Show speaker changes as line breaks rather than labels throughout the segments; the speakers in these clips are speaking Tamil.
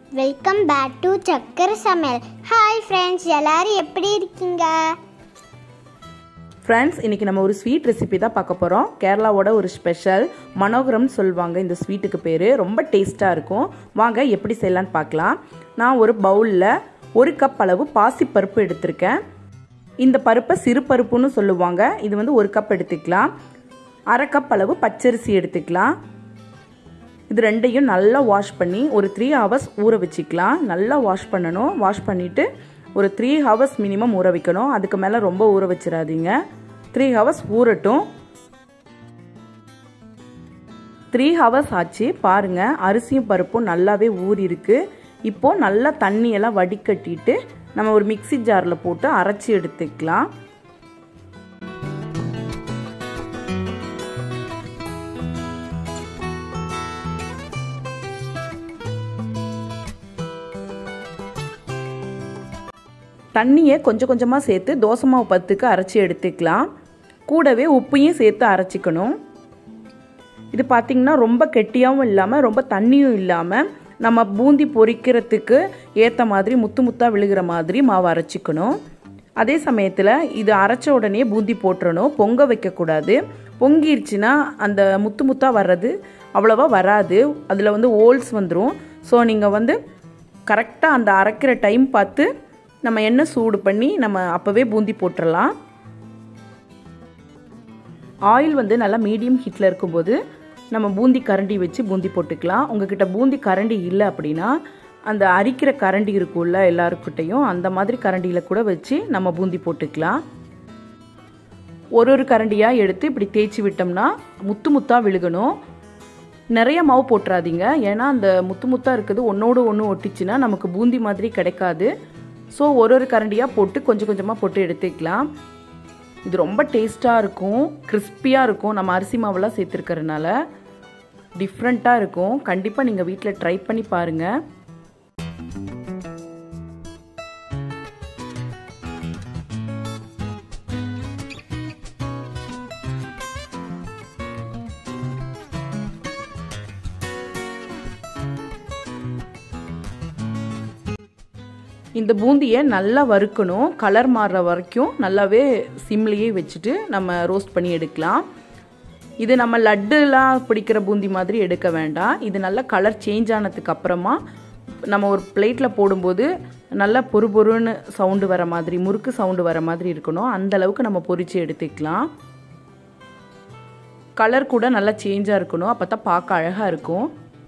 வெல்கம் பேக் டு சக்கர சமையல் ஹாய் ஃப்ரெண்ட்ஸ் எல்லாரும் எப்படி இருக்கீங்க
ஃப்ரெண்ட்ஸ் இன்றைக்கி நம்ம ஒரு ஸ்வீட் ரெசிபி தான் பார்க்க போகிறோம் கேரளாவோட ஒரு ஸ்பெஷல் மனோகரம்னு சொல்லுவாங்க இந்த ஸ்வீட்டுக்கு பேர் ரொம்ப டேஸ்ட்டாக இருக்கும் வாங்க எப்படி செய்யலான்னு பார்க்கலாம் நான் ஒரு பவுலில் ஒரு கப் அளவு பாசிப்பருப்பு எடுத்திருக்கேன் இந்த பருப்பை சிறு பருப்புன்னு சொல்லுவாங்க இது வந்து ஒரு கப் எடுத்துக்கலாம் அரை கப் அளவு பச்சரிசி எடுத்துக்கலாம் இது ரெண்டையும் நல்லா வாஷ் பண்ணி ஒரு த்ரீ ஹவர்ஸ் ஊற வச்சுக்கலாம் நல்லா வாஷ் பண்ணணும் வாஷ் பண்ணிவிட்டு ஒரு த்ரீ ஹவர்ஸ் மினிமம் ஊற வைக்கணும் அதுக்கு மேலே ரொம்ப ஊற வச்சிடாதீங்க த்ரீ ஹவர்ஸ் ஊறட்டும் த்ரீ ஹவர்ஸ் ஆச்சு பாருங்கள் அரிசியும் பருப்பும் நல்லாவே ஊறி இருக்கு இப்போது நல்லா தண்ணியெல்லாம் வடிகட்டிட்டு நம்ம ஒரு மிக்சி ஜாரில் போட்டு அரைச்சி எடுத்துக்கலாம் தண்ணியை கொஞ்சம் கொஞ்சமாக சேர்த்து தோசை மாவு பத்துக்கு அரைச்சி எடுத்துக்கலாம் கூடவே உப்பையும் சேர்த்து அரைச்சிக்கணும் இது பார்த்திங்கன்னா ரொம்ப கெட்டியாகவும் இல்லாமல் ரொம்ப தண்ணியும் இல்லாமல் நம்ம பூந்தி பொரிக்கிறதுக்கு ஏற்ற மாதிரி முத்து முத்தாக விழுகிற மாதிரி மாவு அரைச்சிக்கணும் அதே சமயத்தில் இது அரைச்ச உடனே பூந்தி போட்டுறணும் பொங்க வைக்கக்கூடாது பொங்கிருச்சுன்னா அந்த முத்து முத்தாக வர்றது அவ்வளோவா வராது அதில் வந்து ஓல்ஸ் வந்துடும் ஸோ நீங்கள் வந்து கரெக்டாக அந்த அரைக்கிற டைம் பார்த்து நம்ம எண்ணெய் சூடு பண்ணி நம்ம அப்போவே பூந்தி போட்டுடலாம் ஆயில் வந்து நல்லா மீடியம் ஹீட்டில் இருக்கும்போது நம்ம பூந்தி கரண்டி வச்சு பூந்தி போட்டுக்கலாம் உங்ககிட்ட பூந்தி கரண்டி இல்லை அப்படின்னா அந்த அரிக்கிற கரண்டி இருக்கும்ல எல்லாருக்கிட்டையும் அந்த மாதிரி கரண்டியில் கூட வச்சு நம்ம பூந்தி போட்டுக்கலாம் ஒரு ஒரு கரண்டியாக எடுத்து இப்படி தேய்ச்சி விட்டோம்னா முத்து முத்தாக விழுகணும் நிறைய மாவு போட்டுறாதீங்க ஏன்னா அந்த முத்து முத்தாக இருக்குது ஒன்றோடு ஒன்று ஒட்டிச்சுன்னா நமக்கு பூந்தி மாதிரி கிடைக்காது ஸோ ஒரு ஒரு கரண்டியாக போட்டு கொஞ்சம் கொஞ்சமாக போட்டு எடுத்துக்கலாம் இது ரொம்ப டேஸ்ட்டாக இருக்கும் கிறிஸ்பியாக இருக்கும் நம்ம அரிசி மாவெல்லாம் சேர்த்துருக்கறனால டிஃப்ரெண்ட்டாக இருக்கும் கண்டிப்பாக நீங்கள் வீட்டில் ட்ரை பண்ணி பாருங்கள் இந்த பூந்தியை நல்லா வறுக்கணும் கலர் மாறுற வரைக்கும் நல்லாவே சிம்லேயே வச்சுட்டு நம்ம ரோஸ்ட் பண்ணி எடுக்கலாம் இது நம்ம லட்டுலாம் பிடிக்கிற பூந்தி மாதிரி எடுக்க வேண்டாம் இது நல்லா கலர் சேஞ்ச் ஆனதுக்கு அப்புறமா நம்ம ஒரு பிளேட்டில் போடும்போது நல்லா பொறு பொறுன்னு சவுண்டு வர மாதிரி முறுக்கு சவுண்டு வர மாதிரி இருக்கணும் அந்த அளவுக்கு நம்ம பொரித்து எடுத்துக்கலாம் கலர் கூட நல்லா சேஞ்சாக இருக்கணும் அப்போ தான் பார்க்க அழகாக இருக்கும்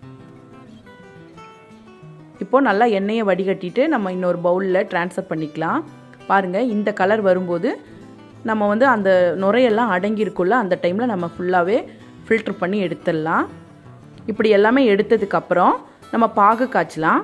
இப்போது நல்லா எண்ணெயை வடிகட்டிட்டு நம்ம இன்னொரு பவுலில் ட்ரான்ஸ்ஃபர் பண்ணிக்கலாம் பாருங்கள் இந்த கலர் வரும்போது நம்ம வந்து அந்த நுரையெல்லாம் அடங்கியிருக்குள்ள அந்த டைமில் நம்ம ஃபுல்லாகவே ஃபில்ட்ரு பண்ணி எடுத்துடலாம் இப்படி எல்லாமே எடுத்ததுக்கப்புறம் நம்ம பாகு காய்ச்சலாம்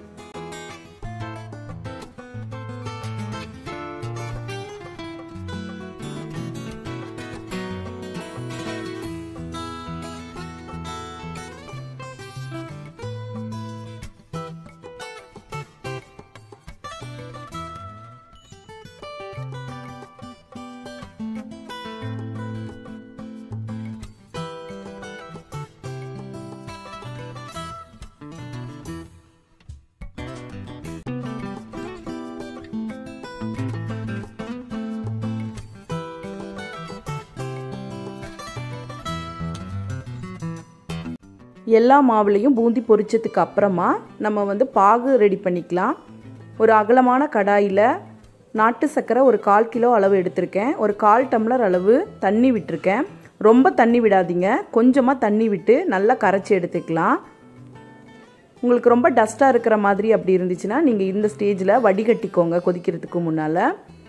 எல்லா மாவுலேயும் பூந்தி பொரிச்சதுக்கு அப்புறமா நம்ம வந்து பாகு ரெடி பண்ணிக்கலாம் ஒரு அகலமான கடாயில் நாட்டு சர்க்கரை ஒரு கால் கிலோ அளவு எடுத்திருக்கேன் ஒரு கால் டம்ளர் அளவு தண்ணி விட்டுருக்கேன் ரொம்ப தண்ணி விடாதீங்க கொஞ்சமாக தண்ணி விட்டு நல்லா கரைச்சி எடுத்துக்கலாம் உங்களுக்கு ரொம்ப டஸ்ட்டாக இருக்கிற மாதிரி அப்படி இருந்துச்சுன்னா நீங்கள் இந்த ஸ்டேஜில் வடிகட்டிக்கோங்க கொதிக்கிறதுக்கு முன்னால்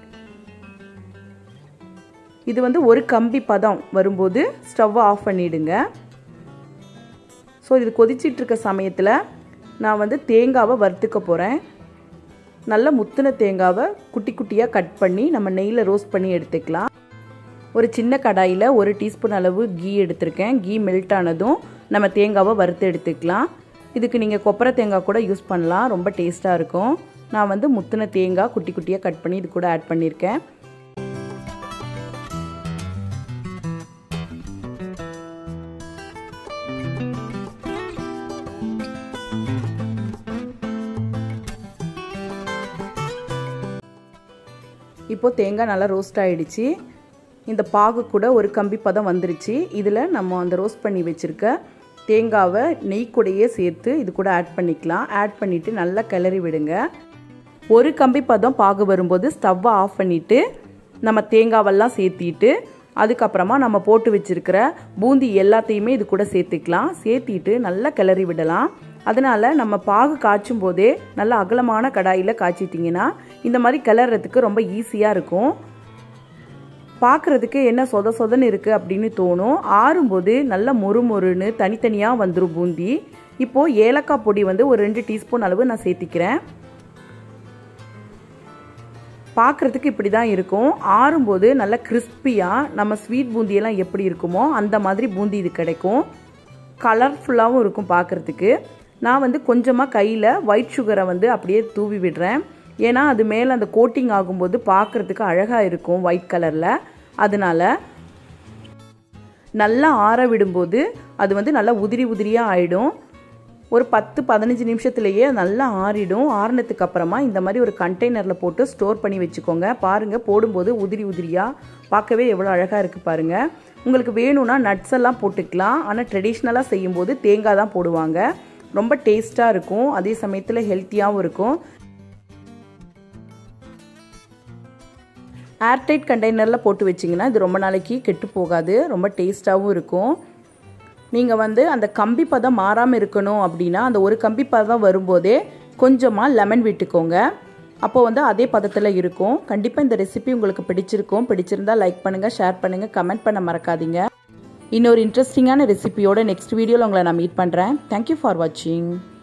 இது வந்து ஒரு கம்பி பதம் வரும்போது ஸ்டவ்வை ஆஃப் பண்ணிவிடுங்க ஸோ இது கொதிச்சிட்ருக்க சமயத்தில் நான் வந்து தேங்காவை வறுத்துக்க போகிறேன் நல்ல முத்தின தேங்காவை குட்டி குட்டியாக கட் பண்ணி நம்ம நெய்யில் ரோஸ்ட் பண்ணி எடுத்துக்கலாம் ஒரு சின்ன கடாயில் ஒரு டீஸ்பூன் அளவு கீ எடுத்திருக்கேன் கீ மெல்ட் ஆனதும் நம்ம தேங்காவை வறுத்து எடுத்துக்கலாம் இதுக்கு நீங்கள் கொப்பரை தேங்காய் கூட யூஸ் பண்ணலாம் ரொம்ப டேஸ்ட்டாக இருக்கும் நான் வந்து முத்தின தேங்காய் குட்டி குட்டியாக கட் பண்ணி இது கூட ஆட் பண்ணியிருக்கேன் இப்போது தேங்காய் நல்லா ரோஸ்ட் ஆகிடுச்சு இந்த பாகு கூட ஒரு கம்பி பதம் வந்துருச்சு இதில் நம்ம அந்த ரோஸ்ட் பண்ணி வச்சுருக்க தேங்காவை நெய் கூடையே சேர்த்து இது கூட ஆட் பண்ணிக்கலாம் ஆட் பண்ணிவிட்டு நல்லா கிளறி விடுங்க ஒரு கம்பி பதம் பாகு வரும்போது ஸ்டவ்வை ஆஃப் பண்ணிவிட்டு நம்ம தேங்காவெல்லாம் சேர்த்திட்டு அதுக்கப்புறமா நம்ம போட்டு வச்சுருக்கிற பூந்தி எல்லாத்தையுமே இது கூட சேர்த்துக்கலாம் சேர்த்திட்டு நல்லா கிளறி விடலாம் அதனால் நம்ம பாகு காய்ச்சும் போதே நல்லா அகலமான கடாயில் காய்ச்சிட்டிங்கன்னா இந்த மாதிரி கிளறதுக்கு ரொம்ப ஈஸியாக இருக்கும் பார்க்குறதுக்கு என்ன சொத சொதன்னு இருக்குது அப்படின்னு தோணும் ஆறும்போது நல்லா மொறு மொறுன்னு தனித்தனியாக வந்துடும் பூந்தி இப்போது ஏலக்காய் பொடி வந்து ஒரு ரெண்டு டீஸ்பூன் அளவு நான் சேர்த்திக்கிறேன் பார்க்குறதுக்கு இப்படி தான் இருக்கும் ஆறும்போது நல்லா கிறிஸ்பியாக நம்ம ஸ்வீட் பூந்தியெல்லாம் எப்படி இருக்குமோ அந்த மாதிரி பூந்தி இது கிடைக்கும் கலர்ஃபுல்லாகவும் இருக்கும் பார்க்குறதுக்கு நான் வந்து கொஞ்சமாக கையில் ஒயிட் சுகரை வந்து அப்படியே தூவி விடுறேன் ஏன்னா அது மேலே அந்த கோட்டிங் ஆகும்போது பார்க்குறதுக்கு அழகாக இருக்கும் ஒயிட் கலரில் அதனால் நல்லா ஆற விடும்போது அது வந்து நல்லா உதிரி உதிரியாக ஆகிடும் ஒரு பத்து பதினஞ்சு நிமிஷத்துலேயே நல்லா ஆறிடும் ஆறினதுக்கு அப்புறமா இந்த மாதிரி ஒரு கண்டெய்னரில் போட்டு ஸ்டோர் பண்ணி வச்சுக்கோங்க பாருங்கள் போடும்போது உதிரி உதிரியாக பார்க்கவே எவ்வளோ அழகாக இருக்குது பாருங்கள் உங்களுக்கு வேணும்னா நட்ஸ் எல்லாம் போட்டுக்கலாம் ஆனால் ட்ரெடிஷ்னலாக செய்யும்போது தேங்காய் தான் போடுவாங்க ரொம்ப டேஸ்ட்டாக இருக்கும் அதே சமயத்தில் ஹெல்த்தியாகவும் இருக்கும் ஏர்டைட் கண்டெய்னரில் போட்டு வச்சிங்கன்னா இது ரொம்ப நாளைக்கு கெட்டு போகாது ரொம்ப டேஸ்ட்டாகவும் இருக்கும் நீங்கள் வந்து அந்த கம்பி பதம் மாறாமல் இருக்கணும் அப்படின்னா அந்த ஒரு கம்பி பதம் வரும்போதே கொஞ்சமாக லெமன் விட்டுக்கோங்க அப்போ வந்து அதே பதத்தில் இருக்கும் கண்டிப்பாக இந்த ரெசிபி உங்களுக்கு பிடிச்சிருக்கும் பிடிச்சிருந்தா லைக் பண்ணுங்கள் ஷேர் பண்ணுங்கள் கமெண்ட் பண்ண மறக்காதீங்க இன்னொரு இன்ட்ரெஸ்டிங்கான ரெசிபியோட நெக்ஸ்ட் வீடியோவில் உங்களை நான் மீட் பண்ணுறேன் தேங்க்யூ ஃபார் வாட்சிங்